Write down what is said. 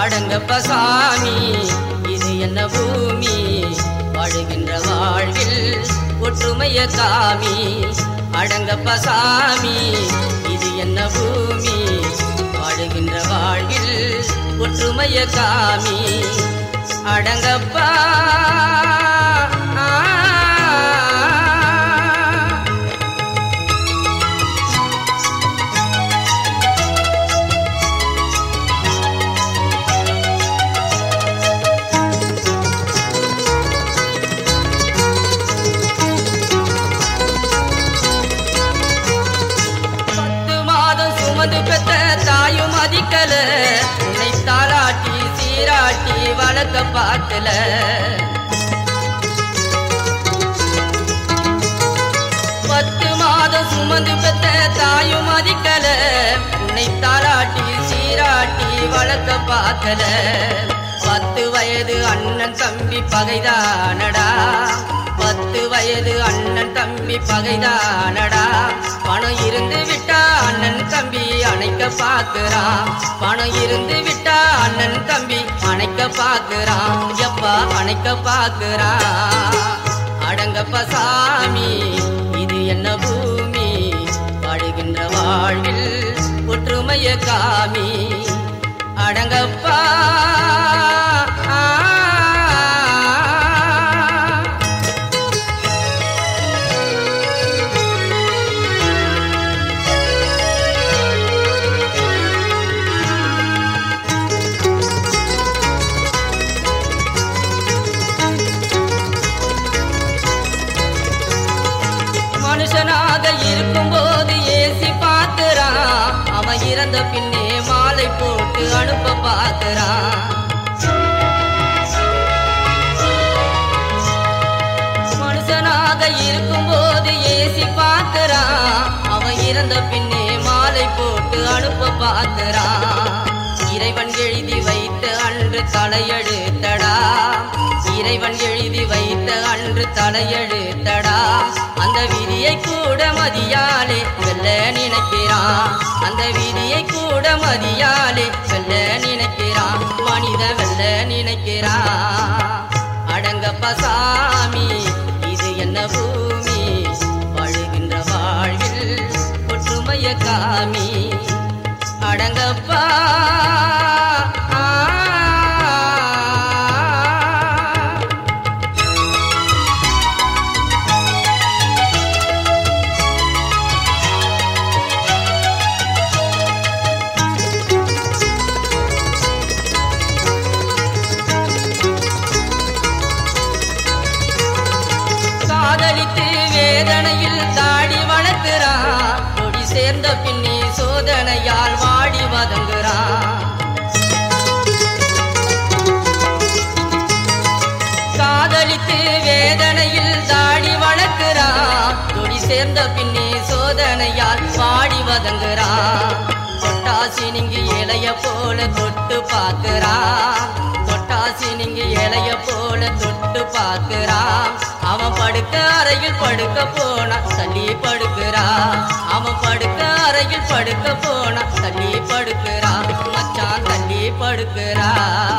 அடங்கப்ப சாமி இது என்ன பூமி வாழுகின்ற வாழ்வில் ஒற்றுமைய காமி அடங்கப்ப சாமி இது என்ன பூமி வாழுகின்ற வாழ்வில் ஒற்றுமைய காமி அடங்கப்பா ஆ. பத்து மாதம் சுமந்து பெத்த தாயும் மதிக்கல உன்னை தாளாட்டி சீராட்டி வளர்க்க பார்க்கல பத்து மாதம் சுமந்து பெத்த தாயும் மதிக்கல உன்னை தாளாட்டி சீராட்டி வளர்க்க பார்க்கல பத்து வயது அண்ணன் தம்பி பகைதானடா பத்து வயது அண்ணன் தம்பி பகைதானடா பணம் இருந்து விட்டா அண்ணன் தம்பி அணைக்க பாக்குறான் பணம் இருந்து விட்டா அண்ணன் தம்பி அணைக்க பாக்குறான் எப்பா அணைக்க பாக்குறான் அடங்கப்ப சாமி இது என்ன பூமி வாழுகின்ற வாழ்வில் ஒற்றுமைய காமி அடங்கப்பா ஆ. மனுஷனாக இருக்கும்போது ஏசி பார்க்கிறான் அவன் இறந்த பின்னே மாலை போட்டு அனுப்ப பார்க்கிறான் மனுஷனாக இருக்கும்போது ஏசி பார்க்கிறான் அவன் இறந்த பின்னே மாலை போட்டு அனுப்ப பார்க்கிறான் இறைவன் எழுதி வைத்த அன்று தலையெழுத்தடா இறைவன் எழுதி வைத்த அன்று தலையெழுத்தடா அந்த விதியை கூட மதியாலே வெல்ல நினைக்கிறான் அந்த விதியை கூட மதியாலே வெல்ல நினைக்கிறான் மனித வெல்ல நினைக்கிறான் அடங்கப்ப சாமி இது என்ன பூமி வாழுகின்ற வாழ்வில் ஒற்றுமைய காமி அடங்கப்பா ஆ. காதலித்து வேதனையில் தாடி வளர்க்கிறான் கொடி சேர்ந்த பின்னே சோதனையால் வாடி வதங்குறான் காதலித்து வேதனையில் தாடி வளர்க்கிறான் கொடி சேர்ந்த பின்னே சோதனையால் வாடி வதங்குறான் தொட்டாசி நீங்க இலைய போல தொட்டு பார்க்கிறான் தொட்டாசி நீங்க இலைய போல தொட்டு பார்க்கிறான் அவன் படுக்க அறையில் படுக்க போனா தள்ளி படுக்கிறான் அவன் படுக்க அறையில் படுக்க போனா தள்ளி படுக்கிறான் மச்சான் தள்ளி படுக்கிறான்